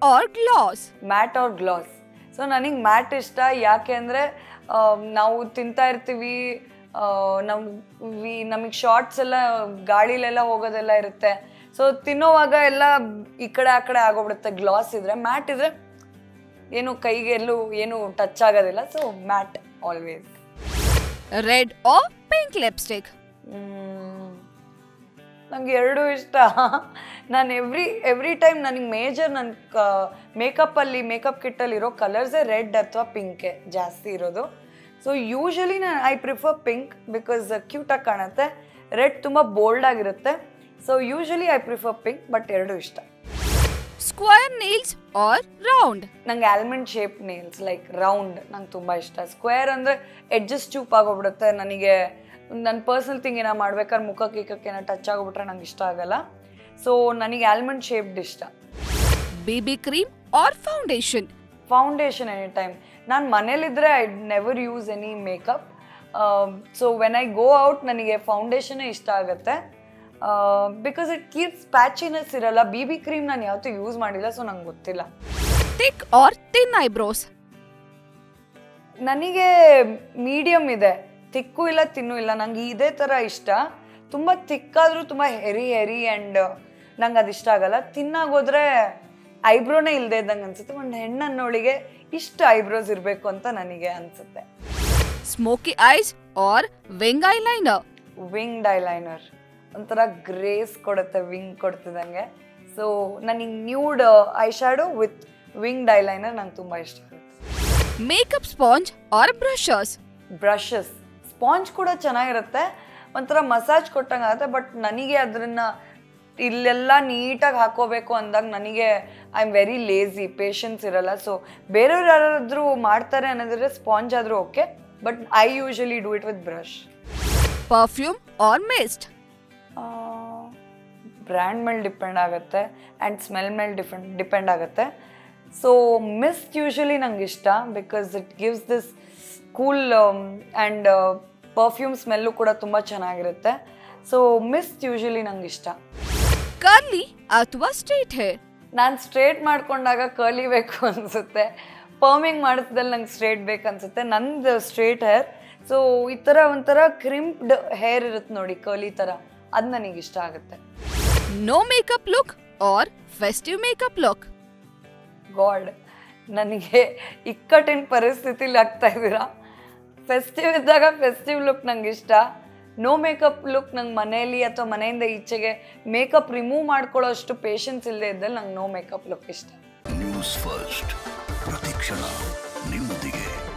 or gloss? Matte ಅವ್ರ gloss so ನನಗೆ matte ಇಷ್ಟ ಯಾಕೆ ಅಂದರೆ ನಾವು ತಿಂತಾ ಇರ್ತೀವಿ ನಾವು ವಿ ನಮಗೆ ಶಾರ್ಟ್ಸ್ ಎಲ್ಲ ಗಾಳಿಲೆಲ್ಲ ಹೋಗೋದೆಲ್ಲ ಇರುತ್ತೆ ಸೊ ತಿನ್ನೋವಾಗ ಎಲ್ಲ ಈ ಕಡೆ ಆ ಕಡೆ ಆಗೋಗ್ಬಿಡುತ್ತೆ ಗ್ಲಾಸ್ ಇದ್ರೆ ಮ್ಯಾಟ್ ಇದ್ರೆ ಏನು ಕೈಗೆ ಎಲ್ಲೂ ಏನು ಟಚ್ ಆಗೋದಿಲ್ಲ so matte always Red or pink lipstick? ನಂಗೆ ಎರಡೂ ಇಷ್ಟ ನಾನು ಎವ್ರಿ ಎವ್ರಿ ಟೈಮ್ ನನಗೆ ಮೇಜರ್ ನನ್ನ ಮೇಕಪ್ಪಲ್ಲಿ ಮೇಕಪ್ ಕಿಟ್ಟಲ್ಲಿ ಇರೋ ಕಲರ್ಸೇ ರೆಡ್ ಅಥವಾ ಪಿಂಕೆ ಜಾಸ್ತಿ ಇರೋದು ಸೊ ಯೂಶಲಿ ನಾನು ಐ ಪ್ರಿಫರ್ ಪಿಂಕ್ ಬಿಕಾಸ್ ಕ್ಯೂಟಾಗಿ ಕಾಣುತ್ತೆ ರೆಡ್ ತುಂಬ ಬೋಲ್ಡ್ ಆಗಿರುತ್ತೆ so usually I prefer pink but ಎರಡೂ ಇಷ್ಟ Square nails or round? ನಂಗೆ almond shape nails like round ನಂಗೆ ತುಂಬ ಇಷ್ಟ ಸ್ಕ್ವೇರ್ ಅಂದರೆ ಎಡ್ಜಸ್ ಚೂಪ್ ಆಗೋಗ್ಬಿಡುತ್ತೆ ನನಗೆ ನನ್ನ ಪರ್ಸ್ನಲ್ ಥಿಂಗ್ ಏನೋ ಮಾಡ್ಬೇಕಾದ್ರೆ ಮುಖಕ್ಕೆ ಗಿಕ್ಕಕ್ಕೆ ಏನೋ ಟಚ್ ಆಗೋಗ್ಬಿಟ್ರೆ ನಂಗೆ ಇಷ್ಟ ಆಗಲ್ಲ ಸೊ ನನಗೆ ಆಲ್ಮಂಡ್ ಶೇಪ್ಡ್ ಇಷ್ಟ BB cream or foundation? Foundation any time ನಾನು ಮನೇಲಿದ್ದರೆ I never use any makeup so when I go out ನನಗೆ ಫೌಂಡೇಶನ್ನೇ ಇಷ್ಟ ಆಗುತ್ತೆ ಬಿಕಾಸ್ ಇಟ್ ಕೀಪ್ಸ್ ಪ್ಯಾಚಿನೆಸ್ ಇರಲ್ಲ ಬಿ ಬಿ ಕ್ರೀಮ್ ನಾನು ಯಾವತ್ತೂ ಯೂಸ್ ಮಾಡಿಲ್ಲ ಸೊ ನಂಗೆ ಗೊತ್ತಿಲ್ಲ Thick or thin eyebrows? ನನಗೆ ಮೀಡಿಯಮ್ ಇದೆ ತಿಕ್ಕು ಇಲ್ಲ ತಿನ್ನು ಇಲ್ಲ ನಂಗೆ ಇದೇ ಥರ ಇಷ್ಟ ತುಂಬ ತಿಕ್ಕಾದರೂ ತುಂಬ ಹೆರಿ ಹೆರಿ ಆ್ಯಂಡ್ ನಂಗೆ ಅದು ಇಷ್ಟ ಆಗಲ್ಲ ತಿನ್ನಾಗೋದ್ರೆ ಐಬ್ರೋನೇ ಇಲ್ಲದೆ ಇದ್ದಂಗೆ ಅನ್ಸುತ್ತೆ ಒಂದು ಹೆಣ್ಣನ್ನೋಳಿಗೆ ಇಷ್ಟು ಐಬ್ರೋಸ್ ಇರಬೇಕು ಅಂತ ನನಗೆ ಅನಿಸುತ್ತೆ Smoky eyes or wing eyeliner? Winged eyeliner ಒಂಥರ ಗ್ರೇಸ್ ಕೊಡುತ್ತೆ ವಿಂಗ್ ಕೊಡ್ತಿದ್ದಂಗೆ ಸೊ ನನಗೆ nude eye shadow with winged eyeliner ನಂಗೆ ತುಂಬ ಇಷ್ಟ ಆಗುತ್ತೆ Makeup sponge or brushes? Brushes sponge ಕೂಡ ಚೆನ್ನಾಗಿರುತ್ತೆ ಒಂಥರ ಮಸಾಜ್ ಕೊಟ್ಟಂಗೆ ಆಗುತ್ತೆ ಬಟ್ ನನಗೆ ಅದನ್ನ ಇಲ್ಲೆಲ್ಲ ನೀಟಾಗಿ ಹಾಕೋಬೇಕು ಅಂದಾಗ ನನಗೆ I am very lazy patience ಇರಲ್ಲ ಸೊ ಬೇರೆಯವ್ರು ಯಾರಾದರೂ ಮಾಡ್ತಾರೆ ಅನ್ನೋದ್ರೆ ಸ್ಪಾಂಜ್ ಆದರೂ okay but I usually do it with brush Perfume or mist? Brand ಮೇಲೆ ಡಿಪೆಂಡ್ ಆಗುತ್ತೆ ಆ್ಯಂಡ್ ಸ್ಮೆಲ್ ಮೇಲೆ ಡಿಫೆಂಡ್ ಡಿಪೆಂಡ್ ಆಗುತ್ತೆ ಸೊ ಮಿಸ್ಟ್ ಯೂಶಲಿ ನಂಗೆ ಇಷ್ಟ because it gives this cool and perfume smell ಕೂಡ ತುಂಬ ಚೆನ್ನಾಗಿರುತ್ತೆ ಸೊ ಮಿಸ್ಟ್ ಯೂಶಲಿ ನಂಗೆ ಇಷ್ಟ Curly ಅಥವಾ straight hair? ನಾನು ಸ್ಟ್ರೇಟ್ ಮಾಡ್ಕೊಂಡಾಗ ಕರ್ಲಿ ಬೇಕು ಅನಿಸುತ್ತೆ ಪರ್ಮಿಂಗ್ ಮಾಡಿಸ್ದಲ್ಲಿ ನಂಗೆ ಸ್ಟ್ರೇಟ್ ಬೇಕು ಅನ್ಸುತ್ತೆ ನಂದು ಸ್ಟ್ರೇಟ್ ಹೇರ್ ಸೊ ಈ ಥರ ಒಂಥರ ಕ್ರಿಂಪ್ಡ್ ಹೇರ್ ಇರುತ್ತೆ ನೋಡಿ ಕರ್ಲಿ ಥರ ಅದು ನನಗೆ ಇಷ್ಟ ಆಗುತ್ತೆ No makeup look or festive makeup look? God ನನಗೆ ಇಕ್ಕಟ್ಟಿನ ಪರಿಸ್ಥಿತಿಲಿ ಆಗ್ತಾ ಇದ್ದೀರಾ ಫೆಸ್ಟಿವ್ ಇದ್ದಾಗ ಫೆಸ್ಟಿವ್ ಲುಕ್ ನಂಗೆ ಇಷ್ಟ ನೋ ಮೇಕಪ್ ಲುಕ್ ನಂಗೆ ಮನೆಯಲ್ಲಿ ಅಥವಾ ಮನೆಯಿಂದ ಈಚೆಗೆ ಮೇಕಪ್ ರಿಮೂವ್ ಮಾಡ್ಕೊಳ್ಳೋ ಅಷ್ಟು ಪೇಷನ್ಸ್ ಇಲ್ಲದೆ ಇದ್ದಲ್ಲಿ ನಂಗೆ ನೋ ಮೇಕಪ್ ಲುಕ್ ಇಷ್ಟ ನ್ಯೂಸ್ ಫಸ್ಟ್ ಪ್ರತಿಕ್ಷಣ ನಿಮ್ಮೊಂದಿಗೆ